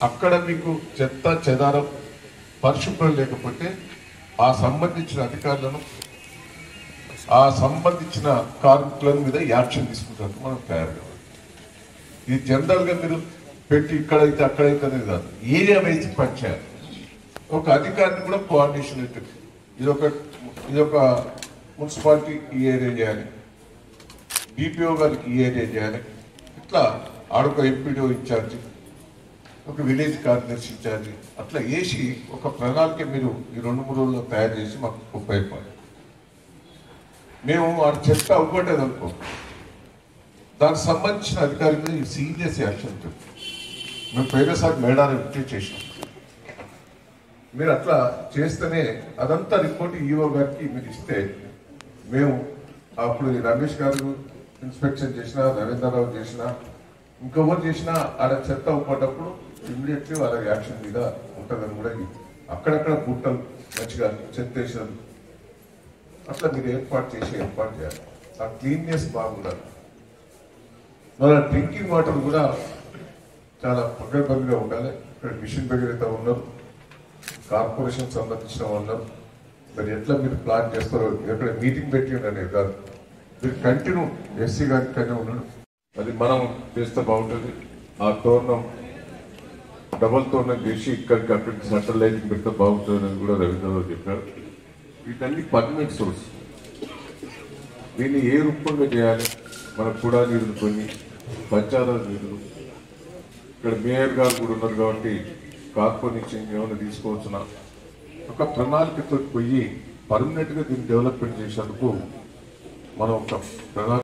అక్కడ మీకు చెత్త చెదారం పరిశుభ్రం లేకపోతే ఆ సంబంధించిన అధికారులను ఆ సంబంధించిన కార్మికుల మీద యాక్షన్ తీసుకుంటారు మనం తయారు కావాలి ఇది జనరల్ గా మీరు పెట్టి ఇక్కడైతే అక్కడైతే అనేది కాదు ఏరియా వైజ్ పనిచేయాలి ఒక అధికారిని కూడా కోఆర్డినేషన్ ఉంటుంది ఇది ఒక ఇది ఒక మున్సిపాలిటీ ఈ ఏరియా చేయాలి డిపిఓ గారికి ఈ ఏరియా చేయాలి ఇట్లా ఆడొక ఎంపీడీఓ ఇన్ఛార్జి ఒక విలేజ్ కార్యదర్శి ఇన్ఛార్జి అట్లా వేసి ఒక ప్రణాళిక మీరు ఈ రెండు మూడు రోజుల్లో తయారు చేసి మాకు ఉపయోగపడాలి మేము వాడు చెత్త అవ్వట్లేదు అనుకో దానికి సంబంధించిన అధికారి మీద సీరియస్ యాక్షన్ ఉంటుంది మేము పోయినసారి మేడాన్ని రిక్వెస్ట్ చేసినాం మీరు అట్లా చేస్తేనే అదంతా రిపోర్ట్ ఈఓ గారికి మీరు ఇస్తే మేము అప్పుడు ఈ రమేష్ గారు ఇన్స్పెక్షన్ చేసినా రవీంద్రరావు చేసినా ఇంకెవరు చేసినా ఆడ చెత్త అవ్వటప్పుడు ఇమ్మీడియట్లీ వాళ్ళ యాక్షన్ మీద ఉంటుందని కూడా ఇది. అక్కడక్కడ బుట్టలు మంచిగా చెత్త వేసినారు అట్లా మీరు ఏర్పాటు చేసి ఏర్పాటు చేయాలి ఆ క్లీన్నెస్ బాగుండాలి మన డ్రింకింగ్ వాటర్ కూడా చాలా పగడబందిగా ఉండాలి ఇక్కడ మిషన్ దగ్గర ఉన్నారు కార్పొరేషన్ సంబంధించిన వాళ్ళు మరి ఎట్లా మీరు ప్లాన్ చేస్తారో ఎక్కడ మీటింగ్ పెట్టి అనేది కాదు మీరు కంటిన్యూ ఎస్సీ గారి కన్నా ఉన్నాడు అది మనం చేస్తే బాగుంటుంది ఆ తోరణం డబల్ తోరణం చేసి ఇక్కడికి అక్కడికి సెంట్రల్ లైటింగ్ పెడితే బాగుంటుంది అని కూడా రవీంద్రరావు చెప్పారు వీటన్ని పర్మనెంట్ సోర్స్ దీన్ని ఏ రూపంగా చేయాలి మన కూడా నిధులు కొన్ని పంచాయతీ నిధులు ఇక్కడ మేయర్ గారు కూడా ఉన్నారు కాబట్టి కార్పొరేషన్ ఏమైనా తీసుకోవచ్చునా ఒక ప్రణాళికతో పోయి పర్మనెంట్ గా దీన్ని డెవలప్మెంట్ చేసేందుకు మనం ఒక ప్రణాళిక